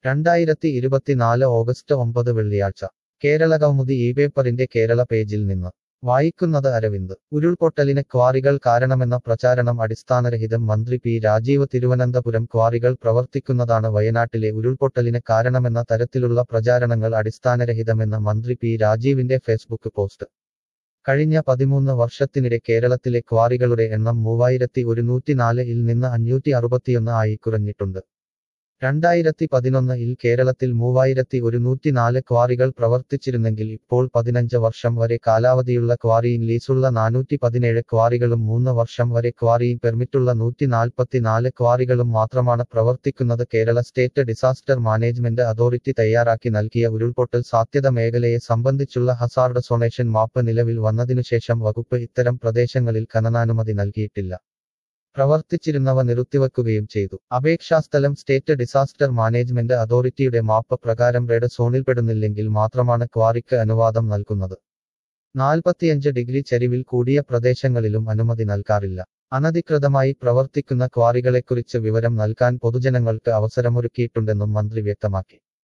രണ്ടായിരത്തി ഇരുപത്തിനാല് ഓഗസ്റ്റ് ഒമ്പത് വെള്ളിയാഴ്ച കേരള കൗമുദി ഈ പേപ്പറിന്റെ കേരള പേജിൽ നിന്ന് വായിക്കുന്നത് അരവിന്ദ് ഉരുൾപൊട്ടലിന് ക്വാറികൾ കാരണമെന്ന പ്രചാരണം അടിസ്ഥാനരഹിതം മന്ത്രി പി രാജീവ് തിരുവനന്തപുരം ക്വാറികൾ പ്രവർത്തിക്കുന്നതാണ് വയനാട്ടിലെ ഉരുൾപൊട്ടലിന് കാരണമെന്ന തരത്തിലുള്ള പ്രചാരണങ്ങൾ അടിസ്ഥാനരഹിതമെന്ന് മന്ത്രി പി രാജീവിന്റെ ഫേസ്ബുക്ക് പോസ്റ്റ് കഴിഞ്ഞ പതിമൂന്ന് വർഷത്തിനിടെ കേരളത്തിലെ ക്വാറികളുടെ എണ്ണം മൂവായിരത്തി ഒരുന്നൂറ്റിനാല് ഇൽ നിന്ന് അഞ്ഞൂറ്റി അറുപത്തിയൊന്ന് ആയി കുറഞ്ഞിട്ടുണ്ട് രണ്ടായിരത്തി പതിനൊന്ന് ഇൽ കേരളത്തിൽ മൂവായിരത്തി ഒരുന്നൂറ്റിനാല് ക്വാറികൾ പ്രവർത്തിച്ചിരുന്നെങ്കിൽ ഇപ്പോൾ പതിനഞ്ച് വർഷം വരെ കാലാവധിയുള്ള ക്വാറിയും ലീസുള്ള നാനൂറ്റി പതിനേഴ് ക്വാറികളും മൂന്ന് വർഷം വരെ ക്വാറിയും പെർമിറ്റുള്ള നൂറ്റി നാൽപ്പത്തിനാല് ക്വാറികളും മാത്രമാണ് പ്രവർത്തിക്കുന്നത് Kerala state disaster management authority തയ്യാറാക്കി നൽകിയ ഉരുൾപൊട്ടൽ സാധ്യത മേഖലയെ സംബന്ധിച്ചുള്ള ഹസാർഡ് സൊണേഷൻ മാപ്പ് നിലവിൽ വന്നതിനുശേഷം വകുപ്പ് ഇത്തരം പ്രദേശങ്ങളിൽ ഖനനാനുമതി നൽകിയിട്ടില്ല പ്രവർത്തിച്ചിരുന്നവ നിർത്തിവെക്കുകയും ചെയ്തു അപേക്ഷാസ്ഥലം സ്റ്റേറ്റ് ഡിസാസ്റ്റർ മാനേജ്മെന്റ് അതോറിറ്റിയുടെ മാപ്പ് പ്രകാരം റെഡ് സോണിൽപ്പെടുന്നില്ലെങ്കിൽ മാത്രമാണ് ക്വാറിക്ക് അനുവാദം നൽകുന്നത് നാൽപ്പത്തിയഞ്ച് ഡിഗ്രി ചരിവിൽ കൂടിയ പ്രദേശങ്ങളിലും അനുമതി നൽകാറില്ല അനധികൃതമായി പ്രവർത്തിക്കുന്ന ക്വാറികളെക്കുറിച്ച് വിവരം നൽകാൻ പൊതുജനങ്ങൾക്ക് അവസരമൊരുക്കിയിട്ടുണ്ടെന്നും മന്ത്രി വ്യക്തമാക്കി